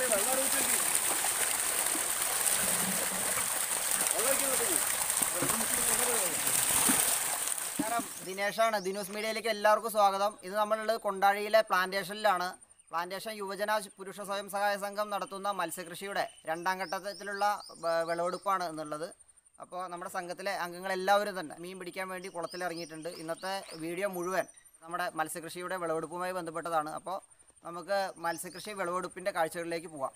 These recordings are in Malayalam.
നമസ്കാരം ദിനേശാണ് ദിനൂസ് മീഡിയയിലേക്ക് എല്ലാവർക്കും സ്വാഗതം ഇത് നമ്മളുള്ളത് കൊണ്ടാഴിയിലെ പ്ലാന്റേഷനിലാണ് പ്ലാന്റേഷൻ യുവജന പുരുഷ സ്വയം സഹായ സംഘം നടത്തുന്ന മത്സ്യകൃഷിയുടെ രണ്ടാം ഘട്ടത്തിലുള്ള വ- വിളവെടുപ്പാണ് എന്നുള്ളത് അപ്പോൾ നമ്മുടെ സംഘത്തിലെ അംഗങ്ങളെല്ലാവരും തന്നെ മീൻ പിടിക്കാൻ വേണ്ടി കുളത്തിലിറങ്ങിയിട്ടുണ്ട് ഇന്നത്തെ വീഡിയോ മുഴുവൻ നമ്മുടെ മത്സ്യകൃഷിയുടെ വിളവെടുപ്പുമായി ബന്ധപ്പെട്ടതാണ് അപ്പോൾ നമുക്ക് മത്സ്യകൃഷി വിളവെടുപ്പിൻ്റെ കാഴ്ചകളിലേക്ക് പോവാം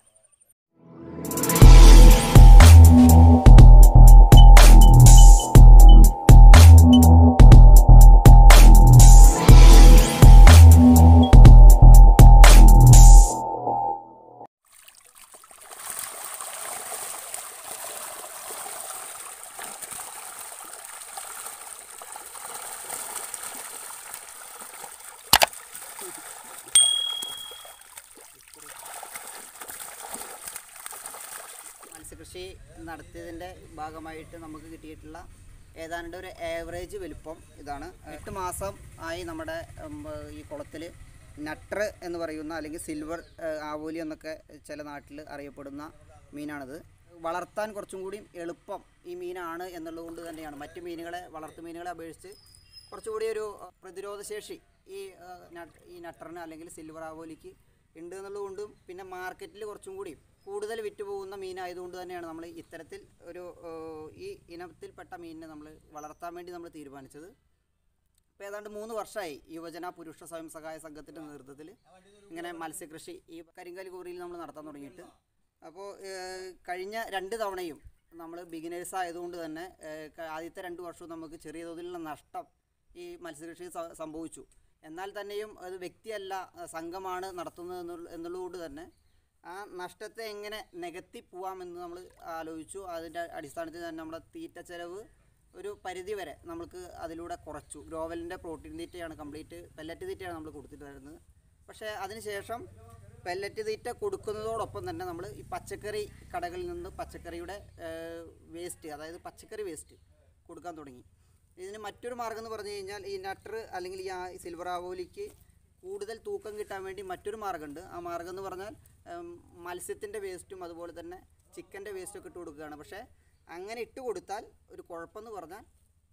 മത്സ്യകൃഷി നടത്തിയതിൻ്റെ ഭാഗമായിട്ട് നമുക്ക് കിട്ടിയിട്ടുള്ള ഏതാണ്ട് ഒരു ആവറേജ് വലുപ്പം ഇതാണ് എട്ട് മാസം ആയി നമ്മുടെ ഉം, ഈ കുളത്തിൽ നട്ടർ എന്ന് പറയുന്ന അല്ലെങ്കിൽ സിൽവർ ആവോലി എന്നൊക്കെ ചില നാട്ടിൽ അറിയപ്പെടുന്ന മീനാണിത് വളർത്താൻ കുറച്ചും കൂടി എളുപ്പം ഈ മീനാണ് എന്നുള്ളത് കൊണ്ട് തന്നെയാണ് മറ്റ് മീനുകളെ വളർത്തു മീനുകളെ അപേക്ഷിച്ച് കുറച്ചുകൂടി ഒരു അഹ്, പ്രതിരോധശേഷി ഈ അഹ്, നട്ട്- ഈ നട്ടറിന് അല്ലെങ്കിൽ സിൽവർ ആവോലിക്ക് ഉണ്ട് എന്നുള്ളതുകൊണ്ടും പിന്നെ മാർക്കറ്റിൽ കുറച്ചും കൂടി കൂടുതൽ വിറ്റ് പോകുന്ന മീനായതുകൊണ്ട് തന്നെയാണ് നമ്മൾ ഇത്തരത്തിൽ ഒരു ഏഹ്, ഈ ഇനത്തിൽപ്പെട്ട മീനിനെ നമ്മൾ വളർത്താൻ വേണ്ടി നമ്മൾ തീരുമാനിച്ചത് ഇപ്പോൾ ഏതാണ്ട് മൂന്ന് വർഷമായി യുവജന പുരുഷ സ്വയം സഹായ സംഘത്തിൻ്റെ നേതൃത്വത്തിൽ ഇങ്ങനെ മത്സ്യകൃഷി ഈ കരിങ്കൽ കൂറിയിൽ നമ്മൾ നടത്താൻ തുടങ്ങിയിട്ട് അപ്പോൾ ഏഹ്, കഴിഞ്ഞ രണ്ട് തവണയും നമ്മൾ ബിഗിനേഴ്സ് ആയതുകൊണ്ട് തന്നെ ഏഹ്, ക- ആദ്യത്തെ രണ്ട് വർഷവും നമുക്ക് ചെറിയ തോതിലുള്ള നഷ്ടം ഈ മത്സ്യകൃഷി സ- സംഭവിച്ചു എന്നാൽ തന്നെയും അത് വ്യക്തിയല്ല അഹ് സംഘമാണ് നടത്തുന്നത് എന്നുള്ള എന്നുള്ളതുകൊണ്ട് തന്നെ ആ നഷ്ടത്തെ എങ്ങനെ നികത്തി പോവാമെന്ന് നമ്മൾ ആലോചിച്ചു അതിൻ്റെ അടിസ്ഥാനത്തിൽ തന്നെ നമ്മുടെ തീറ്റ ചെലവ് ഒരു പരിധി വരെ നമുക്ക് അതിലൂടെ കുറച്ചു ഗ്രോവലിൻ്റെ പ്രോട്ടീൻ തീറ്റയാണ് കംപ്ലീറ്റ് പെല്ലറ്റ് തീറ്റയാണ് നമ്മൾ കൊടുത്തിട്ട് വരുന്നത് പക്ഷേ അതിനുശേഷം പെല്ലറ്റ് തീറ്റ കൊടുക്കുന്നതോടൊപ്പം തന്നെ നമ്മൾ ഈ പച്ചക്കറി കടകളിൽ നിന്ന് പച്ചക്കറിയുടെ വേസ്റ്റ് അതായത് പച്ചക്കറി വേസ്റ്റ് കൊടുക്കാൻ തുടങ്ങി ഇതിന് മറ്റൊരു മാർഗ്ഗം എന്ന് പറഞ്ഞു കഴിഞ്ഞാൽ ഈ നട്ടർ അല്ലെങ്കിൽ ഈ ആ സിൽവർ ആവോലിക്ക് കൂടുതൽ തൂക്കം കിട്ടാൻ വേണ്ടി മറ്റൊരു മാർഗ്ഗമുണ്ട് ആ മാർഗ്ഗം എന്ന് പറഞ്ഞാൽ മത്സ്യത്തിൻ്റെ വേസ്റ്റും അതുപോലെ തന്നെ ചിക്കൻ്റെ വേസ്റ്റൊക്കെ ഇട്ട് കൊടുക്കുകയാണ് പക്ഷേ അങ്ങനെ ഇട്ട് കൊടുത്താൽ ഒരു കുഴപ്പമെന്ന് പറഞ്ഞാൽ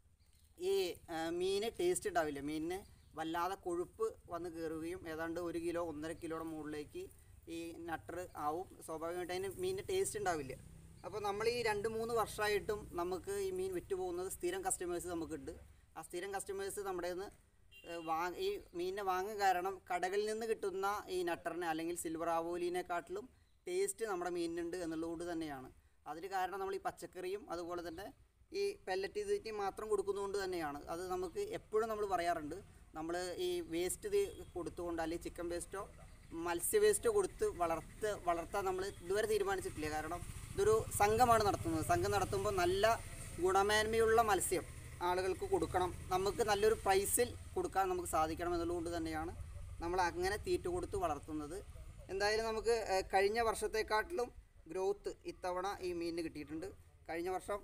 ഈ ആ, മീന് ടേസ്റ്റ് ഉണ്ടാവില്ല മീനിന് വല്ലാതെ കൊഴുപ്പ് വന്ന് കയറുകയും ഏതാണ്ട് ഒരു കിലോ ഒന്നര കിലോയുടെ മുകളിലേക്ക് ഈ നട്ടർ ആവും സ്വാഭാവികമായിട്ട് അതിന് മീനിന് ടേസ്റ്റ് ഉണ്ടാവില്ല അപ്പോൾ നമ്മൾ ഈ രണ്ട് മൂന്ന് വർഷമായിട്ടും നമുക്ക് ഈ മീൻ വിറ്റ് പോകുന്നത് സ്ഥിരം കസ്റ്റമേഴ്സ് നമുക്കുണ്ട് ആ സ്ഥിരം കസ്റ്റമേഴ്സ് നമ്മുടെ നിന്ന് വാ ഈ മീനിനെ വാങ്ങാൻ കാരണം കടകളിൽ നിന്ന് കിട്ടുന്ന ഈ നട്ടറിനെ അല്ലെങ്കിൽ സിൽവർ ആവോലിനെക്കാട്ടിലും ടേസ്റ്റ് നമ്മുടെ മീനിനുണ്ട് എന്നുള്ളതുകൊണ്ട് തന്നെയാണ് അതിന് കാരണം നമ്മൾ ഈ പച്ചക്കറിയും അതുപോലെ തന്നെ ഈ പെല്ലറ്റ് തീറ്റയും മാത്രം കൊടുക്കുന്നതുകൊണ്ട് തന്നെയാണ് അത് നമുക്ക് എപ്പോഴും നമ്മൾ പറയാറുണ്ട് നമ്മൾ ഈ വേസ്റ്റ് കൊടുത്തുകൊണ്ട് അല്ലെങ്കിൽ ചിക്കൻ വേസ്റ്റോ മത്സ്യ വേസ്റ്റോ കൊടുത്ത് വളർത്ത് വളർത്താൻ നമ്മൾ ഇതുവരെ തീരുമാനിച്ചിട്ടില്ല കാരണം ഇതൊരു സംഘമാണ് നടത്തുന്നത് സംഘം നടത്തുമ്പോൾ നല്ല ഗുണമേന്മയുള്ള മത്സ്യം ആളുകൾക്ക് കൊടുക്കണം നമുക്ക് നല്ലൊരു പ്രൈസിൽ കൊടുക്കാൻ നമുക്ക് സാധിക്കണം എന്നുള്ളതുകൊണ്ട് തന്നെയാണ് നമ്മൾ അങ്ങനെ തീറ്റ കൊടുത്ത് വളർത്തുന്നത് എന്തായാലും നമുക്ക് ഏഹ്, കഴിഞ്ഞ വർഷത്തെക്കാട്ടിലും ഗ്രോത്ത് ഇത്തവണ ഈ മീനിന് കിട്ടിയിട്ടുണ്ട് കഴിഞ്ഞ വർഷം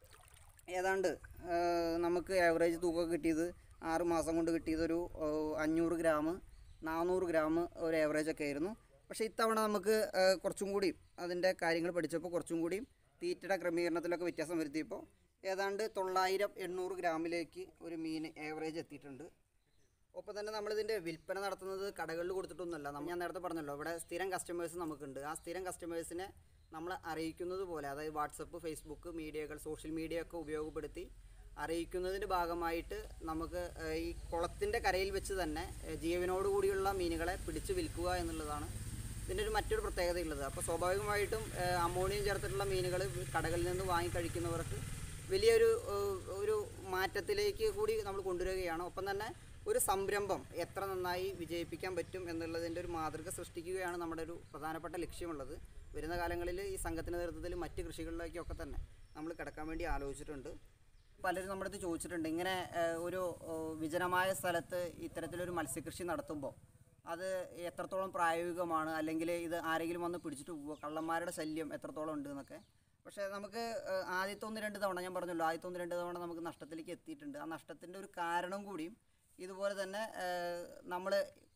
ഏതാണ്ട് ഏഹ്, നമുക്ക് ആവറേജ് തൂക്കം കിട്ടിയത് ആറ് മാസം കൊണ്ട് കിട്ടിയത് ഒരു ഏഹ്, അഞ്ഞൂറ് ഗ്രാം നാനൂറ് ഗ്രാം ഒരു ആവറേജ് ഒക്കെ ആയിരുന്നു പക്ഷേ ഇത്തവണ നമുക്ക് ഏഹ്, കുറച്ചും കൂടി അതിൻ്റെ കാര്യങ്ങൾ പഠിച്ചപ്പോൾ കുറച്ചും കൂടി തീറ്റയുടെ ക്രമീകരണത്തിലൊക്കെ വ്യത്യാസം വരുത്തിയപ്പോൾ ഏതാണ്ട് തൊള്ളായിരം എണ്ണൂറ് ഗ്രാമിലേക്ക് ഒരു മീൻ ആവറേജ് എത്തിയിട്ടുണ്ട് ഒപ്പം തന്നെ നമ്മളിതിൻ്റെ വിൽപ്പന നടത്തുന്നത് കടകളിൽ കൊടുത്തിട്ടൊന്നുമല്ല നമ്മ- ഞാൻ നേരത്തെ പറഞ്ഞല്ലോ ഇവിടെ സ്ഥിരം കസ്റ്റമേഴ്സ് നമുക്കുണ്ട് ആ സ്ഥിരം കസ്റ്റമേഴ്സിനെ നമ്മൾ അറിയിക്കുന്നത് പോലെ അതായത് വാട്സപ്പ് ഫേസ്ബുക്ക് മീഡിയകൾ സോഷ്യൽ മീഡിയ ഒക്കെ ഉപയോഗപ്പെടുത്തി അറിയിക്കുന്നതിൻ്റെ ഭാഗമായിട്ട് നമുക്ക് ഏഹ്, ഈ കുളത്തിൻ്റെ കരയിൽ വെച്ച് തന്നെ ഏഹ്, ജീവനോട് കൂടിയുള്ള മീനുകളെ പിടിച്ച് വിൽക്കുക എന്നുള്ളതാണ് ഇതിൻ്റെ ഒരു മറ്റൊരു പ്രത്യേകതയുള്ളത് അപ്പോൾ സ്വാഭാവികമായിട്ടും ഏഹ്, അമോണിയം ചേർത്തിട്ടുള്ള മീനുകൾ കടകളിൽ നിന്ന് വാങ്ങി കഴിക്കുന്നവർക്ക് വലിയൊരു ഏഹ്, ഒരു മാറ്റത്തിലേക്ക് കൂടി നമ്മൾ കൊണ്ടുവരികയാണ് ഒപ്പം തന്നെ ഒരു സംരംഭം എത്ര നന്നായി വിജയിപ്പിക്കാൻ പറ്റും എന്നുള്ളതിൻ്റെ ഒരു മാതൃക സൃഷ്ടിക്കുകയാണ് നമ്മുടെ ഒരു പ്രധാനപ്പെട്ട ലക്ഷ്യമുള്ളത് വരുന്ന കാലങ്ങളിൽ ഈ സംഘത്തിൻ്റെ നേതൃത്വത്തിൽ മറ്റ് കൃഷികളിലേക്കൊക്കെ തന്നെ നമ്മൾ കിടക്കാൻ വേണ്ടി ആലോചിച്ചിട്ടുണ്ട് പലരും നമ്മുടെ അടുത്ത് ചോദിച്ചിട്ടുണ്ട് ഇങ്ങനെ ഏഹ്, ഒരു ഏഹ്, വിജനമായ സ്ഥലത്ത് ഇത്തരത്തിലൊരു മത്സ്യകൃഷി നടത്തുമ്പോൾ അത് എത്രത്തോളം പ്രായോഗികമാണ് അല്ലെങ്കിൽ ഇത് ആരെങ്കിലും വന്ന് പിടിച്ചിട്ട് പോവുക കള്ളന്മാരുടെ ശല്യം എത്രത്തോളം ഉണ്ട് എന്നൊക്കെ പക്ഷേ നമുക്ക് ഏഹ്, ആദ്യത്തെ ഒന്ന് രണ്ട് തവണ ഞാൻ പറഞ്ഞല്ലോ ആദ്യത്തെ ഒന്ന് രണ്ട് തവണ നമുക്ക് നഷ്ടത്തിലേക്ക് എത്തിയിട്ടുണ്ട് ആ നഷ്ടത്തിൻ്റെ ഒരു കാരണം കൂടിയും ഇതുപോലെ തന്നെ നമ്മൾ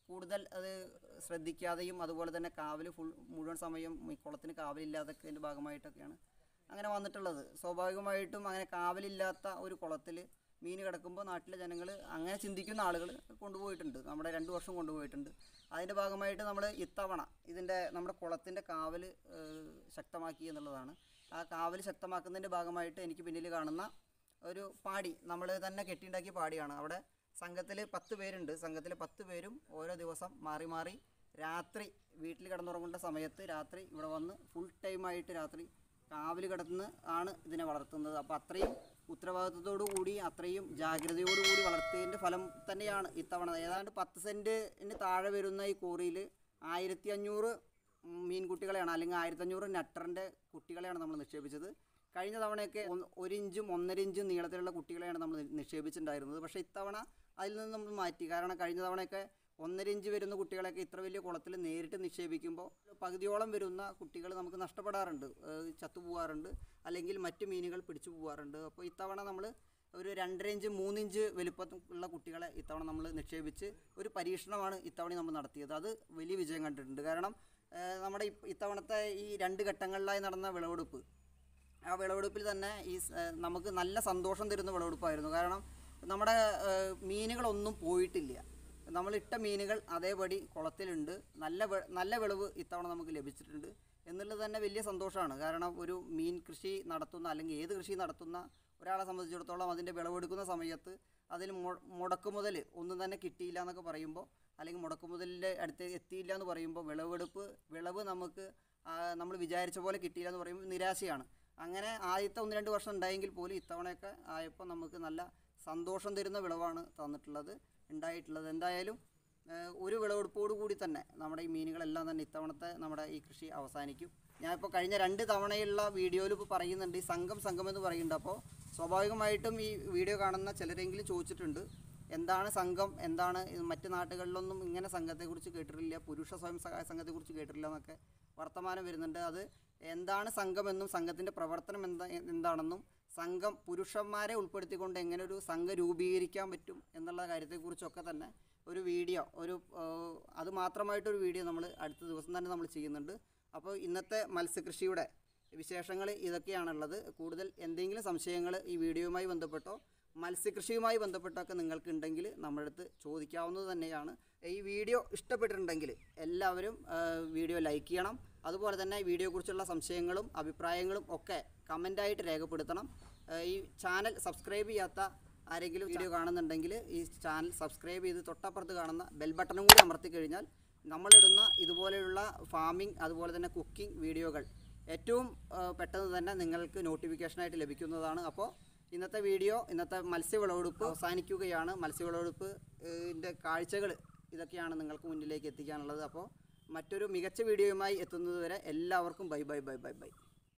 കൂടുതൽ അത് ശ്രദ്ധിക്കാതെയും അതുപോലെ തന്നെ കാവൽ ഫുൾ മുഴുവൻ സമയം ഈ കുളത്തിന് കാവലില്ലാത്തതിൻ്റെ ഭാഗമായിട്ടൊക്കെയാണ് അങ്ങനെ വന്നിട്ടുള്ളത് സ്വാഭാവികമായിട്ടും അങ്ങനെ കാവലില്ലാത്ത ഒരു കുളത്തിൽ മീൻ കിടക്കുമ്പോൾ നാട്ടിലെ ജനങ്ങൾ അങ്ങനെ ചിന്തിക്കുന്ന ആളുകൾ കൊണ്ടുപോയിട്ടുണ്ട് നമ്മുടെ രണ്ട് വർഷം കൊണ്ടുപോയിട്ടുണ്ട് അതിൻ്റെ ഭാഗമായിട്ട് നമ്മൾ ഇത്തവണ ഇതിൻ്റെ നമ്മുടെ കുളത്തിൻ്റെ കാവൽ ശക്തമാക്കി എന്നുള്ളതാണ് ആ കാവൽ ശക്തമാക്കുന്നതിൻ്റെ ഭാഗമായിട്ട് എനിക്ക് പിന്നിൽ കാണുന്ന ഒരു പാടി നമ്മൾ തന്നെ കെട്ടിയുണ്ടാക്കിയ പാടിയാണ് അവിടെ സംഘത്തിൽ പത്ത് പേരുണ്ട് സംഘത്തിലെ പത്ത് പേരും ഓരോ ദിവസം മാറി മാറി രാത്രി വീട്ടിൽ കിടന്നുറങ്ങേണ്ട സമയത്ത് രാത്രി ഇവിടെ വന്ന് ഫുൾ ടൈമായിട്ട് രാത്രി കാവൽ കിടന്ന് ആണ് ഇതിനെ വളർത്തുന്നത് അപ്പോൾ അത്രയും ഉത്തരവാദിത്വത്തോടു കൂടി അത്രയും ജാഗ്രതയോടു കൂടി വളർത്തിയതിൻ്റെ ഫലം തന്നെയാണ് ഇത്തവണ ഏതാണ്ട് പത്ത് സെൻറ്റിന് താഴെ വരുന്ന ഈ കോറിയിൽ ആയിരത്തി അഞ്ഞൂറ് മീൻകുട്ടികളെയാണ് അല്ലെങ്കിൽ ആയിരത്തി അഞ്ഞൂറ് നട്ടറിൻ്റെ കുട്ടികളെയാണ് നമ്മൾ നിക്ഷേപിച്ചത് കഴിഞ്ഞ തവണയൊക്കെ ഒന്ന് ഒരു ഇഞ്ചും ഒന്നര ഇഞ്ചും നീളത്തിലുള്ള കുട്ടികളെയാണ് നമ്മൾ നിക്ഷേപിച്ചിട്ടുണ്ടായിരുന്നത് പക്ഷേ ഇത്തവണ അതിൽ നിന്ന് നമ്മൾ മാറ്റി കാരണം കഴിഞ്ഞ തവണയൊക്കെ ഒന്നര ഇഞ്ച് വരുന്ന കുട്ടികളെയൊക്കെ ഇത്ര വലിയ കുളത്തിൽ നേരിട്ട് നിക്ഷേപിക്കുമ്പോൾ പകുതിയോളം വരുന്ന കുട്ടികൾ നമുക്ക് നഷ്ടപ്പെടാറുണ്ട് ഏഹ് ചത്തുപോകാറുണ്ട് അല്ലെങ്കിൽ മറ്റ് മീനുകൾ പിടിച്ചു പോകാറുണ്ട് അപ്പോൾ ഇത്തവണ നമ്മൾ ഒരു രണ്ടര ഇഞ്ച് മൂന്നിഞ്ച് വലുപ്പമുള്ള കുട്ടികളെ ഇത്തവണ നമ്മൾ നിക്ഷേപിച്ച് ഒരു പരീക്ഷണമാണ് ഇത്തവണ നമ്മൾ നടത്തിയത് അത് വലിയ വിജയം കണ്ടിട്ടുണ്ട് കാരണം ഏഹ് നമ്മുടെ ഇപ്പ- ഇത്തവണത്തെ ഈ രണ്ട് ഘട്ടങ്ങളിലായി നടന്ന വിളവെടുപ്പ് ആ വിളവെടുപ്പിൽ തന്നെ ഈ സ്- ഏഹ് നമുക്ക് നല്ല സന്തോഷം തരുന്ന വിളവെടുപ്പായിരുന്നു കാരണം നമ്മുടെ ഏഹ് മീനുകളൊന്നും പോയിട്ടില്ല നമ്മളിട്ട മീനുകൾ അതേപടി കുളത്തിലുണ്ട് നല്ല വെ- നല്ല വിളവ് ഇത്തവണ നമുക്ക് ലഭിച്ചിട്ടുണ്ട് എന്നുള്ളത് തന്നെ വലിയ സന്തോഷമാണ് കാരണം ഒരു മീൻ കൃഷി നടത്തുന്ന അല്ലെങ്കിൽ ഏത് കൃഷി നടത്തുന്ന ഒരാളെ സംബന്ധിച്ചിടത്തോളം അതിൻ്റെ വിളവെടുക്കുന്ന സമയത്ത് അതിൽ മു- മുടക്കുമുതൽ ഒന്നും തന്നെ കിട്ടിയില്ല എന്നൊക്കെ പറയുമ്പോൾ അല്ലെങ്കിൽ മുടക്കുമുതലിൻ്റെ അടുത്ത് എത്തിയില്ല എന്ന് പറയുമ്പോൾ വിളവെടുപ്പ് വിളവ് നമുക്ക് നമ്മൾ വിചാരിച്ച പോലെ കിട്ടിയില്ല എന്ന് പറയുമ്പോൾ നിരാശയാണ് അങ്ങനെ ആദ്യത്തെ ഒന്ന് രണ്ട് വർഷം ഉണ്ടായെങ്കിൽ പോലും ഇത്തവണയൊക്കെ ആയപ്പോൾ നമുക്ക് നല്ല സന്തോഷം തരുന്ന വിളവാണ് തന്നിട്ടുള്ളത് ഉണ്ടായിട്ടുള്ളത് എന്തായാലും ഏഹ്, ഒരു വിളവെടുപ്പോടു കൂടി തന്നെ നമ്മുടെ ഈ മീനുകളെല്ലാം തന്നെ ഇത്തവണത്തെ നമ്മുടെ ഈ കൃഷി അവസാനിക്കും ഞാനിപ്പോൾ കഴിഞ്ഞ രണ്ട് തവണയുള്ള വീഡിയോയിൽ ഇപ്പോൾ പറയുന്നുണ്ട് ഈ സംഘം സംഘം എന്ന് പറയുന്നുണ്ട് അപ്പോൾ സ്വാഭാവികമായിട്ടും ഈ വീഡിയോ കാണുന്ന ചിലരെങ്കിലും ചോദിച്ചിട്ടുണ്ട് എന്താണ് സംഘം എന്താണ് ഇത് മറ്റ് നാട്ടുകളിലൊന്നും ഇങ്ങനെ സംഘത്തെക്കുറിച്ച് കേട്ടിട്ടില്ല പുരുഷ സ്വയം സഹായ സംഘത്തെക്കുറിച്ച് കേട്ടിട്ടില്ല എന്നൊക്കെ വർത്തമാനം വരുന്നുണ്ട് അത് എന്താണ് സംഘമെന്നും സംഘത്തിൻ്റെ പ്രവർത്തനം എന്താ എന്താണെന്നും സംഘം പുരുഷന്മാരെ ഉൾപ്പെടുത്തിക്കൊണ്ട് എങ്ങനെ ഒരു സംഘം രൂപീകരിക്കാൻ പറ്റും എന്നുള്ള കാര്യത്തെക്കുറിച്ചൊക്കെ തന്നെ ഒരു വീഡിയോ ഒരു ഏഹ്, അത് മാത്രമായിട്ടൊരു വീഡിയോ നമ്മൾ അടുത്ത ദിവസം തന്നെ നമ്മൾ ചെയ്യുന്നുണ്ട് അപ്പോൾ ഇന്നത്തെ മത്സ്യകൃഷിയുടെ വിശേഷങ്ങൾ ഇതൊക്കെയാണുള്ളത് കൂടുതൽ എന്തെങ്കിലും സംശയങ്ങൾ ഈ വീഡിയോയുമായി ബന്ധപ്പെട്ടോ മത്സ്യകൃഷിയുമായി ബന്ധപ്പെട്ടൊക്കെ നിങ്ങൾക്ക് ഉണ്ടെങ്കിൽ നമ്മുടെ അടുത്ത് ചോദിക്കാവുന്നത് തന്നെയാണ് ഈ വീഡിയോ ഇഷ്ടപ്പെട്ടിട്ടുണ്ടെങ്കിൽ എല്ലാവരും ആ, വീഡിയോ ലൈക്ക് ചെയ്യണം അതുപോലെ തന്നെ ഈ വീഡിയോയെക്കുറിച്ചുള്ള സംശയങ്ങളും അഭിപ്രായങ്ങളും ഒക്കെ കമൻ്റായിട്ട് രേഖപ്പെടുത്തണം ആ, ഈ ചാനൽ സബ്സ്ക്രൈബ് ചെയ്യാത്ത ആരെങ്കിലും വീഡിയോ കാണുന്നുണ്ടെങ്കിൽ ഈ ചാനൽ സബ്സ്ക്രൈബ് ചെയ്ത് തൊട്ടപ്പുറത്ത് കാണുന്ന ബെൽ ബട്ടണും കൂടി അമർത്തി കഴിഞ്ഞാൽ നമ്മളിടുന്ന ഇതുപോലെയുള്ള ഫാമിംഗ് അതുപോലെ തന്നെ കുക്കിംഗ് വീഡിയോകൾ ഏറ്റവും ആ, പെട്ടെന്ന് തന്നെ നിങ്ങൾക്ക് നോട്ടിഫിക്കേഷനായിട്ട് ലഭിക്കുന്നതാണ് അപ്പോൾ ഇന്നത്തെ വീഡിയോ ഇന്നത്തെ മത്സ്യവിളവെടുപ്പ് അവസാനിക്കുകയാണ് മത്സ്യവിളവെടുപ്പ് ൻ്റെ കാഴ്ചകൾ ഇതൊക്കെയാണ് നിങ്ങൾക്ക് മുന്നിലേക്ക് എത്തിക്കാനുള്ളത് അപ്പോൾ മറ്റൊരു മികച്ച വീഡിയോയുമായി എത്തുന്നതുവരെ എല്ലാവർക്കും bye bye bye bye by